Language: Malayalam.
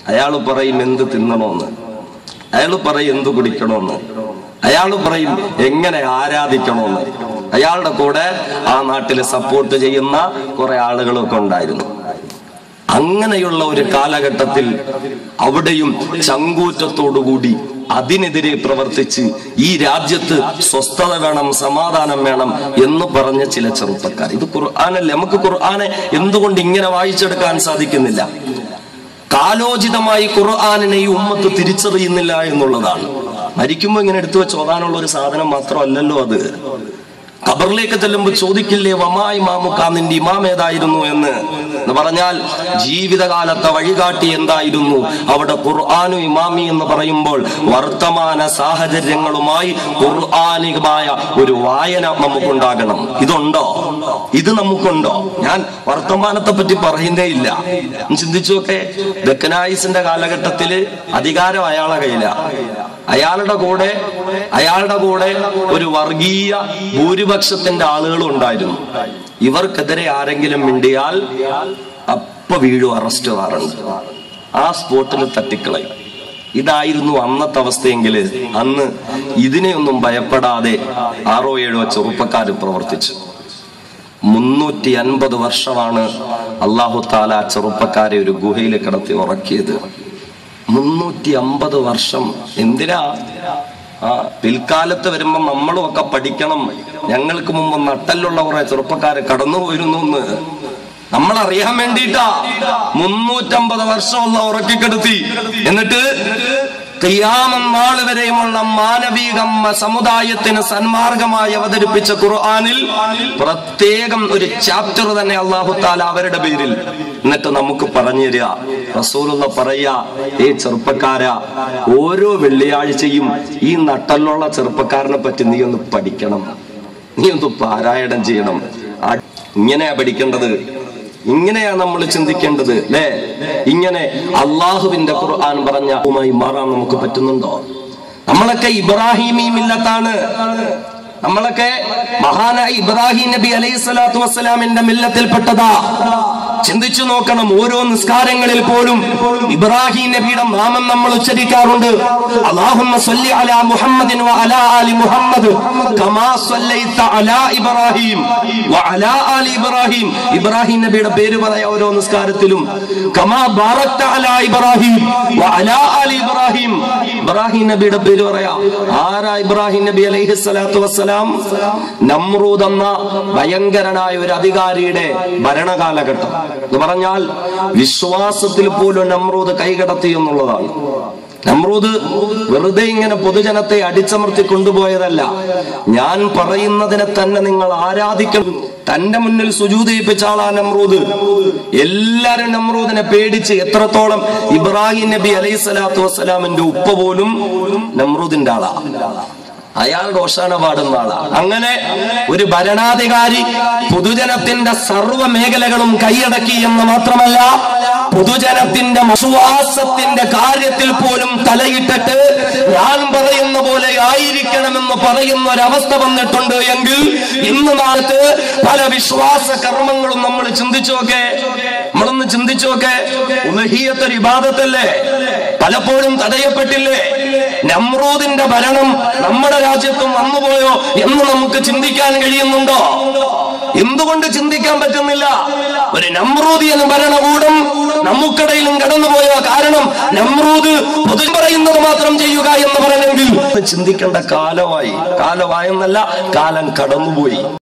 അയാൾ പറയും എന്ത് തിന്നണോന്ന് അയാൾ പറയും എന്ത് കുടിക്കണോന്ന് അയാൾ പറയും എങ്ങനെ ആരാധിക്കണോന്ന് അയാളുടെ കൂടെ ആ നാട്ടിൽ സപ്പോർട്ട് ചെയ്യുന്ന കുറെ ആളുകളൊക്കെ ഉണ്ടായിരുന്നു അങ്ങനെയുള്ള ഒരു കാലഘട്ടത്തിൽ അവിടെയും ചങ്കൂറ്റത്തോടുകൂടി അതിനെതിരെ പ്രവർത്തിച്ച് ഈ രാജ്യത്ത് സ്വസ്ഥത വേണം സമാധാനം വേണം എന്ന് പറഞ്ഞ ചില ചെറുപ്പക്കാർ ഇത് ഖുർആാനല്ലേ നമുക്ക് ഖുർആാനെ എന്തുകൊണ്ട് ഇങ്ങനെ വായിച്ചെടുക്കാൻ സാധിക്കുന്നില്ല കാലോചിതമായി ഖുർആാനിനെ ഈ ഉമ്മത്ത് തിരിച്ചറിയുന്നില്ല എന്നുള്ളതാണ് മരിക്കുമ്പോ ഇങ്ങനെ എടുത്തു വെച്ച് ഓതാനുള്ള ഒരു സാധനം മാത്രമല്ലല്ലോ അത് ഖബറിലേക്ക് ചെല്ലുമ്പോൾ ചോദിക്കില്ലേ വമായി മാമുക്ക നിന്റെ ഇമാം ഏതായിരുന്നു എന്ന് എന്ന് പറഞ്ഞാൽ ജീവിതകാലത്തെ വഴികാട്ടി എന്തായിരുന്നു അവിടെ ഖുർആാനു ഇമാമി എന്ന് പറയുമ്പോൾ വർത്തമാന സാഹചര്യങ്ങളുമായി ഖുർആാനികമായ ഒരു വായന നമുക്കുണ്ടാകണം ഇതുണ്ടോ ഇത് നമുക്കുണ്ടോ ഞാൻ വർത്തമാനത്തെ പറ്റി പറയുന്നേ ഇല്ല ഒന്ന് ചിന്തിച്ചു നോക്കെ ദക്കനായിസിന്റെ കാലഘട്ടത്തില് അധികാരം അയാളെ കയ്യില അയാളുടെ കൂടെ അയാളുടെ കൂടെ ഒരു വർഗീയ ഭൂരിപക്ഷത്തിന്റെ ആളുകളും ഉണ്ടായിരുന്നു ഇവർക്കെതിരെ ആരെങ്കിലും മിണ്ടിയാൽ അപ്പ വീഴും അറസ്റ്റ് വാറണ്ട് ആ സ്പോട്ടിൽ തട്ടിക്കളയും ഇതായിരുന്നു അന്നത്തെ അവസ്ഥയെങ്കിൽ അന്ന് ഇതിനെയൊന്നും ഭയപ്പെടാതെ ആറോ ഏഴോ ചെറുപ്പക്കാർ പ്രവർത്തിച്ചു മുന്നൂറ്റി അൻപത് വർഷമാണ് അള്ളാഹു താല ആ ചെറുപ്പക്കാരെ ഒരു ഗുഹയിൽ കിടത്തി ഉറക്കിയത് മുന്നൂറ്റി അമ്പത് വർഷം എന്തിനാ ആ പിൽക്കാലത്ത് വരുമ്പോ നമ്മളും ഒക്കെ പഠിക്കണം ഞങ്ങൾക്ക് മുമ്പ് നട്ടലുള്ള കുറെ ചെറുപ്പക്കാര് കടന്നു പോയിരുന്നു എന്ന് നമ്മൾ അറിയാൻ വേണ്ടിയിട്ടാ മുന്നൂറ്റമ്പത് വർഷമുള്ള ഉറക്കിക്കെടുത്തി എന്നിട്ട് ഖിയാമം നാൾ വരെയുമുള്ള മാനവിക സമുദായത്തിന് സന്മാർഗമായി അവതരിപ്പിച്ച ഖുർആനിൽ പ്രത്യേകം ഒരു ചാപ്റ്റർ തന്നെ അള്ളാഹു താല അവരുടെ പേരിൽ എന്നിട്ട് നമുക്ക് പറഞ്ഞു തരിക റസൂലുള്ള പറയാ ഏ ചെറുപ്പക്കാരാ ഓരോ വെള്ളിയാഴ്ചയും ഈ നട്ടലുള്ള ചെറുപ്പക്കാരനെ പറ്റി നീ ഒന്ന് പഠിക്കണം നീ ഒന്ന് പാരായണം ചെയ്യണം ആ- ഇങ്ങനെയാ പഠിക്കേണ്ടത് ഇങ്ങനെയാ നമ്മൾ ചിന്തിക്കേണ്ടത് അല്ലേ ഇങ്ങനെ അള്ളാഹുവിന്റെ ഖുർആൻ പറഞ്ഞ ുമായി മാറാൻ നമുക്ക് പറ്റുന്നുണ്ടോ നമ്മളൊക്കെ ഇബ്രാഹിമി മില്ലത്താണ് നമ്മളൊക്കെ മഹാനായ ഇബ്രാഹിം നബി അലൈഹി സ്വലാത്തു വസ്സലാമിന്റെ മില്ലത്തിൽപ്പെട്ടതാ ചിന്തിച്ചു നോക്കണം ഓരോ നിസ്കാരങ്ങളിൽ പോലും ഇബ്രാഹിം നബിയുടെ നാമം നമ്മൾ ഉച്ചരിക്കാറുണ്ട് അല്ലാഹുമ്മ സ്വല്ലി അലാ മുഹമ്മദിൻ വ അലാ ആലി മുഹമ്മദ് കമാ സ്വല്ലൈത അലാ ഇബ്രാഹിം വ അലാ ആലി ഇബ്രാഹിം ഇബ്രാഹിം നബിയുടെ പേര് പറയാ ഓരോ നിസ്കാരത്തിലും കമാ ബാറക്ത അലാ ഇബ്രാഹിം വ അലാ ആലി ഇബ്രാഹിം ഇബ്രാഹിം നബിയുടെ പേര് പറയാ ആരാ ഇബ്രാഹിം നബി അലൈഹി സ്വലാത്തു വസ്സലാം നമ്രൂദ് എന്ന ഭയങ്കരനായ ഒരു അധികാരിയുടെ ഭരണകാലഘട്ടം എന്ന് പറഞ്ഞാൽ വിശ്വാസത്തിൽ പോലും നമ്രൂദ് കൈകടത്തി എന്നുള്ളതാണ് നമ്രൂദ് വെറുതെ ഇങ്ങനെ പൊതുജനത്തെ അടിച്ചമർത്തി കൊണ്ടുപോയതല്ല ഞാൻ പറയുന്നതിനെ തന്നെ നിങ്ങൾ ആരാധിക്കണം തന്റെ മുന്നിൽ സുജൂതയിപ്പിച്ച ആളാ നമ്രൂദ് എല്ലാരും നമ്രൂദിനെ പേടിച്ച് എത്രത്തോളം ഇബ്രാഹിം നബി അലൈഹി സ്വലാത്തു വസ്സലാമിന്റെ ഉപ്പ പോലും നമ്രൂദിന്റെ ആളാ അയാൾ റോഷാന പാടുന്ന ആളാ അങ്ങനെ ഒരു ഭരണാധികാരി പൊതുജനത്തിന്റെ സർവ്വ മേഖലകളും കൈയടക്കി എന്ന് മാത്രമല്ല പൊതുജനത്തിന്റെ വിശ്വാസത്തിന്റെ കാര്യത്തിൽ പോലും തലയിട്ടിട്ട് ഞാൻ പറയുന്ന പോലെ ആയിരിക്കണമെന്ന് പറയുന്ന ഒരവസ്ഥ വന്നിട്ടുണ്ട് എങ്കിൽ ഇന്ന് നാളത്ത് പല വിശ്വാസ കർമ്മങ്ങളും നമ്മൾ ചിന്തിച്ചോക്കെ നമ്മളൊന്ന് ചിന്തിച്ചോക്കെ ഉലഹീയത്തൊരു ഇബാദത്തല്ലേ പലപ്പോഴും തടയപ്പെട്ടില്ലേ നമ്രൂദിന്റെ ഭരണം നമ്മുടെ രാജ്യത്തും വന്നുപോയോ എന്ന് നമുക്ക് ചിന്തിക്കാൻ കഴിയുന്നുണ്ടോ എന്തുകൊണ്ട് ചിന്തിക്കാൻ പറ്റുന്നില്ല ഒരു നമ്രൂദിയൻ ഭരണകൂടം നമുക്കിടയിലും കടന്നുപോയോ കാരണം നമ്രൂദ് പൊതു പറയുന്നത് മാത്രം ചെയ്യുക എന്ന് പറഞ്ഞെങ്കിൽ ചിന്തിക്കേണ്ട കാലമായി കാലമായെന്നല്ല കാലം കടന്നുപോയി